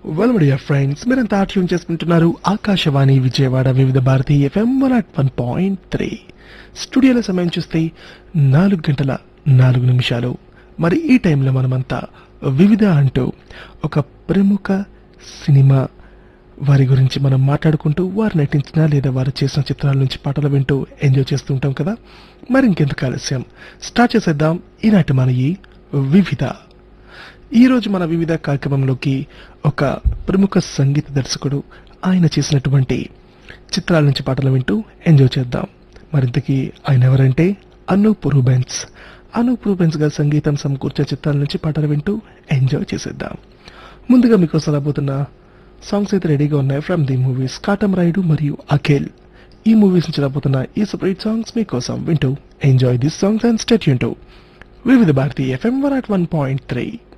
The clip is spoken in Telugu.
వెల్మడియా ఫ్రెండ్స్ మీరంతా ట్యూన్ చేసుకుంటున్నారు Akashvani Vijayawada Vividh Bharati FM one at one point three స్టూడియోలో సమయం చూస్తే నాలుగు గంటల నాలుగు నిమిషాలు మరి ఈ టైంలో మనమంతా వివిధ అంటూ ఒక ప్రముఖ సినిమా వారి గురించి మనం మాట్లాడుకుంటూ వారు నటించిన లేదా వారు చేసిన చిత్రాల నుంచి పాటలు వింటూ ఎంజాయ్ చేస్తూ ఉంటాం కదా మరి ఇంకెందుకు ఆలస్యం స్టార్ట్ చేసేద్దాం ఈనాటి మన ఈ వివిధ ఈ రోజు మన వివిధ కార్యక్రమంలోకి ఒక ప్రముఖ సంగీత దర్శకుడు ఆయన చేసినటువంటి చిత్రాల నుంచి పాటలు వింటూ ఎంజాయ్ చేద్దాం మరింతకీ ఆయన ఎవరంటే అనూప్ రూబెన్స్ అనూప్ రూబెన్స్ గారి సంగీతం సమకూర్చే చిత్రాల నుంచి పాటలు వింటూ ఎంజాయ్ చేసేద్దాం ముందుగా మీకోసం రాబోతున్న సాంగ్స్ అయితే రెడీగా ఉన్నాయి from the movies Katamarayudu మరియు అఖిల్ ఈ మూవీస్ నుంచి రాబోతున్న ఈ సపరేట్ సాంగ్స్ మీకోసం వింటూ enjoy this songs and stay యూన్ Vividh Bharati FM one at one point three